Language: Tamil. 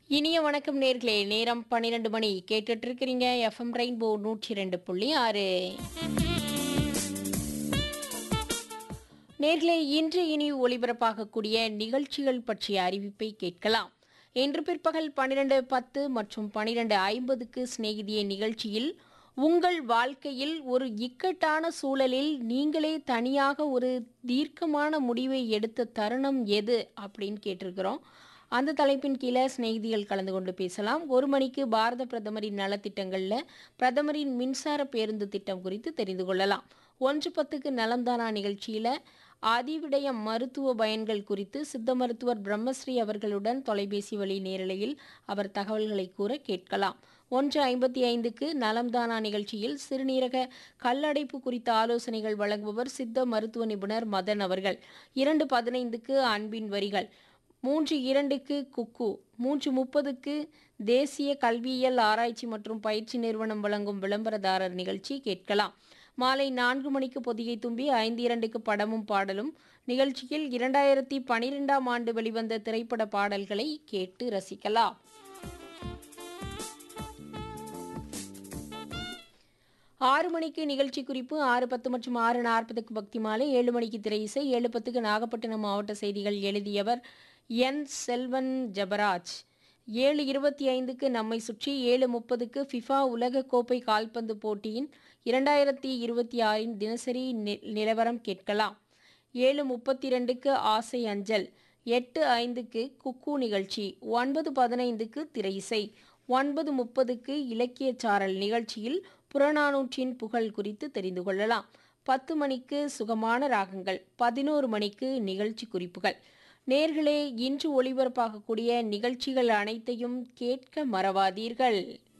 இனிய வணக்கம் நேர்களே நேரம் பன்னிரண்டு மணி கேட்டுட்டு இருக்கிறீங்க எஃப்எம் ரெயின்போ நூற்றி ரெண்டு புள்ளி ஆறு நேர்களே இன்று இனி ஒளிபரப்பாகக்கூடிய நிகழ்ச்சிகள் பற்றிய அறிவிப்பை கேட்கலாம் இன்று பிற்பகல் பன்னிரண்டு பத்து மற்றும் பன்னிரண்டு ஐம்பதுக்கு சிநேகிதிய நிகழ்ச்சியில் உங்கள் வாழ்க்கையில் ஒரு இக்கட்டான சூழலில் நீங்களே தனியாக ஒரு தீர்க்கமான முடிவை எடுத்த தருணம் எது அப்படின்னு கேட்டிருக்கிறோம் அந்த தலைப்பின் கீழே சிநேகிதிகள் கலந்து கொண்டு பேசலாம் ஒரு மணிக்கு பாரத பிரதமரின் நலத்திட்டங்களில் பிரதமரின் மின்சார பேருந்து திட்டம் குறித்து தெரிந்து கொள்ளலாம் ஒன்று பத்துக்கு நலம்தானா நிகழ்ச்சியில் அதிவிடய மருத்துவ பயன்கள் குறித்து சித்த மருத்துவர் பிரம்மஸ்ரீ அவர்களுடன் தொலைபேசி வழி நேரலையில் அவர் தகவல்களை கூற கேட்கலாம் ஒன்று ஐம்பத்தி ஐந்துக்கு நலம்தானா நிகழ்ச்சியில் சிறுநீரக கல்லடைப்பு குறித்த ஆலோசனைகள் வழங்குபவர் சித்த மருத்துவ நிபுணர் மதன் அவர்கள் இரண்டு பதினைந்துக்கு அன்பின் வரிகள் மூன்று இரண்டுக்கு குக்கு மூன்று முப்பதுக்கு தேசிய கல்வியியல் ஆராய்ச்சி மற்றும் பயிற்சி நிறுவனம் வழங்கும் விளம்பரதாரர் நிகழ்ச்சி கேட்கலாம் மாலை நான்கு மணிக்கு பொதிகை தும்பி ஐந்து இரண்டுக்கு படமும் பாடலும் நிகழ்ச்சியில் இரண்டாயிரத்தி பனிரெண்டாம் ஆண்டு வெளிவந்த திரைப்பட பாடல்களை கேட்டு ரசிக்கலாம் ஆறு மணிக்கு நிகழ்ச்சி குறிப்பு ஆறு பத்து மற்றும் ஆறு நாற்பதுக்கு பக்தி மாலை ஏழு மணிக்கு திரை இசை ஏழு பத்துக்கு நாகப்பட்டினம் மாவட்ட செய்திகள் எழுதியவர் என் செல்வன் ஜபராஜ் ஏழு இருபத்தி ஐந்துக்கு நம்மை சுற்றி ஏழு முப்பதுக்கு ஃபிஃபா உலக கோப்பை கால்பந்து போட்டியின் இரண்டாயிரத்தி இருபத்தி ஆறின் தினசரி நி- நிலவரம் கேட்கலாம் ஏழு முப்பத்தி ரெண்டுக்கு ஆசை அஞ்சல் எட்டு ஐந்துக்கு குக்கு நிகழ்ச்சி ஒன்பது பதினைந்துக்கு திரை இசை ஒன்பது முப்பதுக்கு இலக்கிய சாரல் நிகழ்ச்சியில் புறநானூற்றின் புகழ் குறித்து தெரிந்து கொள்ளலாம் பத்து மணிக்கு சுகமான ராகங்கள் பதினோரு மணிக்கு நிகழ்ச்சி குறிப்புகள் நேர்களே இன்று ஒளிபரப்பாகக்கூடிய நிகழ்ச்சிகள் அனைத்தையும் கேட்க மறவாதீர்கள்